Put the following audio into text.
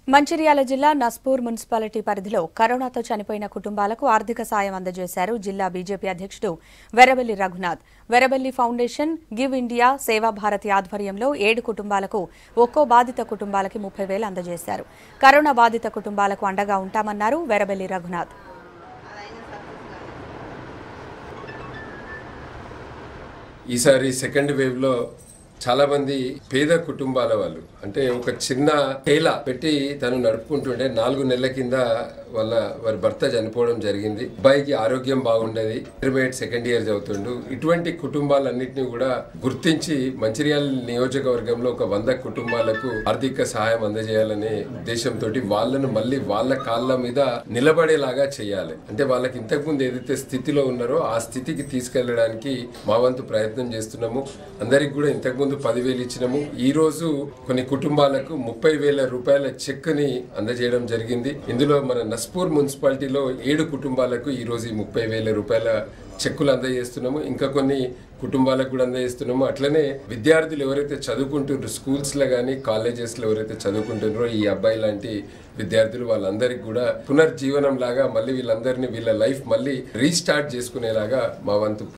మంచిర్యాల జిల్లా నస్పూర్ మున్సిపాలిటీ పరిధిలో కరోనాతో చనిపోయిన కుటుంబాలకు ఆర్థిక సాయం అందజేశారు జిల్లా బీజేపీ అధ్యక్షుడు Verabelli Raghunath Verabelli foundation give India Seva Bharati ఆధ్వర్యంలో ఏడు కుటుంబాలకు ఒక్కో బాధిత కుటుంబాలకి ముప్పై వేలు అందజేశారు కరోనా బాధిత కుటుంబాలకు అండగా ఉంటామన్నారు వెరబెల్లి రఘునాథ్ ఈసారి సెకండ్ వేవ్ లో చాలా మంది పేద కుటుంబాల వాళ్ళు అంటే ఒక చిన్న టేలా పెట్టి తను నడుపుకుంటుంటే నాలుగు నెలల కింద వాళ్ళ వారి భర్త చనిపోవడం జరిగింది అబ్బాయికి ఆరోగ్యం బాగుండేది ఇంటర్మీడియట్ సెకండ్ ఇయర్ చదువుతుండు ఇటువంటి కుటుంబాలన్నింటినీ కూడా గుర్తించి మంచిర్యాల నియోజకవర్గంలో ఒక వంద కుటుంబాలకు ఆర్థిక సహాయం అందజేయాలనే ఉద్దేశంతో వాళ్ళను మళ్ళీ వాళ్ళ కాళ్ళ మీద నిలబడేలాగా చేయాలి అంటే వాళ్ళకి ఇంతకుముందు ఏదైతే స్థితిలో ఉన్నారో ఆ స్థితికి తీసుకెళ్లడానికి మా వంతు ప్రయత్నం చేస్తున్నాము అందరికి కూడా ఇంతకుముందు పదివేలు ఇచ్చినాము ఈ రోజు కొన్ని కుటుంబాలకు ముప్పై వేల రూపాయల చెక్ ని అందజేయడం జరిగింది ఇందులో మన నస్పూర్ మున్సిపాలిటీలో ఏడు కుటుంబాలకు ఈ రోజు ఈ ముప్పై వేల రూపాయల చెక్కులు అందజేస్తున్నాము ఇంకా కొన్ని కుటుంబాలకు కూడా అందజేస్తున్నాము అట్లనే విద్యార్థులు ఎవరైతే చదువుకుంటున్నారో స్కూల్స్ లో కానీ కాలేజెస్ లో ఎవరైతే చదువుకుంటున్నారో ఈ అబ్బాయి లాంటి విద్యార్థులు వాళ్ళందరికీ కూడా పునర్జీవనం లాగా మళ్ళీ వీళ్ళందరినీ వీళ్ళ లైఫ్ మళ్ళీ రీస్టార్ట్ చేసుకునేలాగా మా వంతు